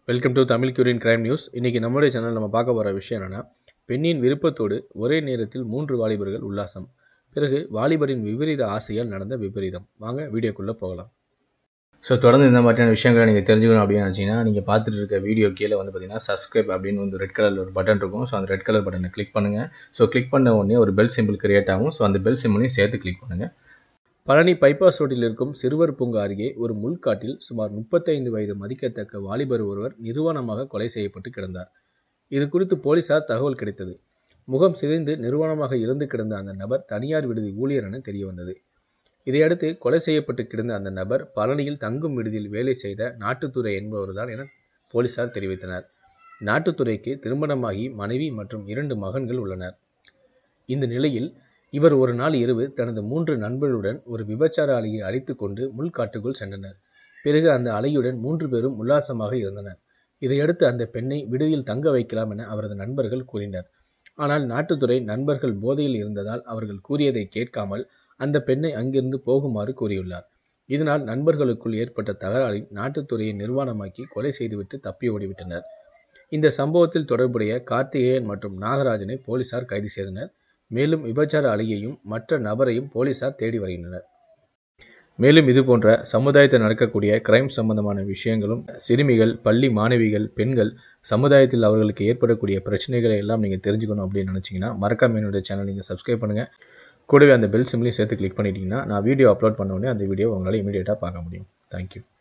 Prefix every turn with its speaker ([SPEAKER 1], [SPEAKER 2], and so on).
[SPEAKER 1] welcome to Tamil கியூரின் crime news இன்னைக்கு நம்மளுடைய சேனல் நம்ம பார்க்க போகிற விஷயம் என்னன்னா பெண்ணின் விருப்பத்தோடு ஒரே நேரத்தில் மூன்று வாலிபர்கள் உல்லாசம் பிறகு வாலிபரின் விபரீத ஆசையால் நடந்த விபரீதம் வாங்க வீடியோக்குள்ளே போகலாம்
[SPEAKER 2] ஸோ தொடர்ந்து இந்த மாதிரியான விஷயங்களை நீங்கள் தெரிஞ்சுக்கணும் அப்படின்னு நினச்சிங்கன்னா நீங்கள் பார்த்துட்டு இருக்க வீடியோ கீழே வந்து பார்த்தீங்கன்னா சப்ஸ்கிரைப் அப்படின்னு வந்து ரெட் கலரில் ஒரு பட்டன் இருக்கும் ஸோ அந்த ரெட் கலர் பட்டனை கிளிக் பண்ணுங்கள் ஸோ கிளிக் பண்ண உடனே ஒரு பெல் சிம்பிள் கிரியேட் ஆகும் ஸோ அந்த பெல் சிம்பிளையும் சேர்த்து கிளிக் பண்ணுங்கள்
[SPEAKER 1] பழனி பைபாஸ் ரோட்டில் இருக்கும் சிறுவர் பூங்கா அருகே ஒரு முள்காட்டில் சுமார் முப்பத்தைந்து வயது மதிக்கத்தக்க வாலிபர் ஒருவர் நிர்வாணமாக கொலை செய்யப்பட்டு கிடந்தார் இது குறித்து போலீசார் தகவல் கிடைத்தது முகம் சிதைந்து நிர்வாணமாக இருந்து கிடந்த அந்த நபர் தனியார் விடுதி ஊழியர் என தெரிய வந்தது இதையடுத்து கொலை செய்யப்பட்டு கிடந்த அந்த நபர் பழனியில் தங்கும் விடுதியில் வேலை செய்த நாட்டுத்துறை என்பவர்தான் என போலீசார் தெரிவித்தனர் நாட்டுத்துறைக்கு திருமணமாகி மனைவி மற்றும் இரண்டு மகன்கள் உள்ளனர் இந்த நிலையில் இவர் ஒரு நாள் இரவு தனது மூன்று நண்பர்களுடன் ஒரு விபச்சார அலையை அழைத்து கொண்டு முள்காட்டுக்குள் சென்றனர் பிறகு அந்த அலையுடன் மூன்று பேரும் உல்லாசமாக இருந்தனர் இதையடுத்து அந்த பெண்ணை விடுதியில் தங்க வைக்கலாம் என அவரது நண்பர்கள் கூறினர் ஆனால் நாட்டுத்துறை நண்பர்கள் போதையில் இருந்ததால் அவர்கள் கூறியதை கேட்காமல் அந்த பெண்ணை அங்கிருந்து போகுமாறு கூறியுள்ளார் இதனால் நண்பர்களுக்குள் ஏற்பட்ட தகராறில் நாட்டுத்துறையை நிர்வாணமாக்கி கொலை செய்துவிட்டு தப்பி ஓடிவிட்டனர் இந்த சம்பவத்தில் தொடர்புடைய கார்த்திகேயன் மற்றும் நாகராஜனை போலீசார் கைது செய்தனர் மேலும் விபச்சார அலையையும் மற்ற நபரையும் போலீசார் தேடி வருகின்றனர் மேலும் இது போன்ற சமுதாயத்தில் நடக்கக்கூடிய கிரைம் சம்பந்தமான விஷயங்களும் சிறுமிகள் பள்ளி மாணவிகள் பெண்கள் சமுதாயத்தில் அவர்களுக்கு ஏற்படக்கூடிய பிரச்சனைகளை எல்லாம் நீங்கள் தெரிஞ்சுக்கணும் அப்படின்னு நினச்சிங்கன்னா மறக்காம என்னுடைய சேனல் நீங்கள் சப்ஸ்கிரைப் பண்ணுங்கள் கூடவே அந்த பெல் சிம்லையும் சேர்த்து கிளிக் பண்ணிட்டீங்கன்னா நான் வீடியோ அப்லோட் பண்ண உடனே அந்த வீடியோ உங்களால் இமீடியட்டாக பார்க்க முடியும் தேங்க்யூ